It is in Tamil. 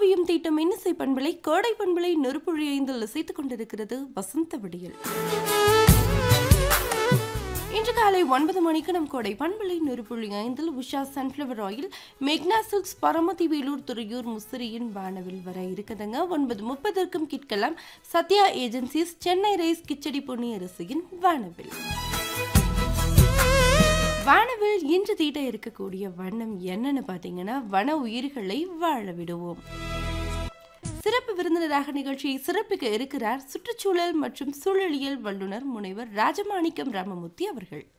ஓவியம் தீட்டும் இன்னிசை பண்பலை கோடை பண்பலை நெருப்புழி ஐந்தில் இசைத்துக் கொண்டிருக்கிறது வசந்த விடியல் இன்று காலை ஒன்பது மணிக்கு நம் கோடை பண்பலை நெருப்புள்ளி ஐந்தில் உஷா சன்ஃப்ளவர் ஆயில் மெக்னா சில்க்ஸ் பரமதி வேலூர் துறையூர் முசிறியின் வானவில் வர இருக்குதுங்க ஒன்பது முப்பதற்கும் கிட்கலாம் சத்யா ஏஜென்சிஸ் சென்னை ரைஸ் கிச்சடி பொன்னி அரிசியின் வானவில் வானவில் இன்று தீட்ட இருக்கக்கூடிய வண்ணம் என்னன்னு பார்த்தீங்கன்னா வன உயிர்களை வாழ விடுவோம் சிறப்பு விருந்தினராக நிகழ்ச்சியை சிறப்பிக்க இருக்கிறார் சுற்றுச்சூழல் மற்றும் சூழலியல் வல்லுநர் முனைவர் ராஜமாணிக்கம் ராமமூர்த்தி அவர்கள்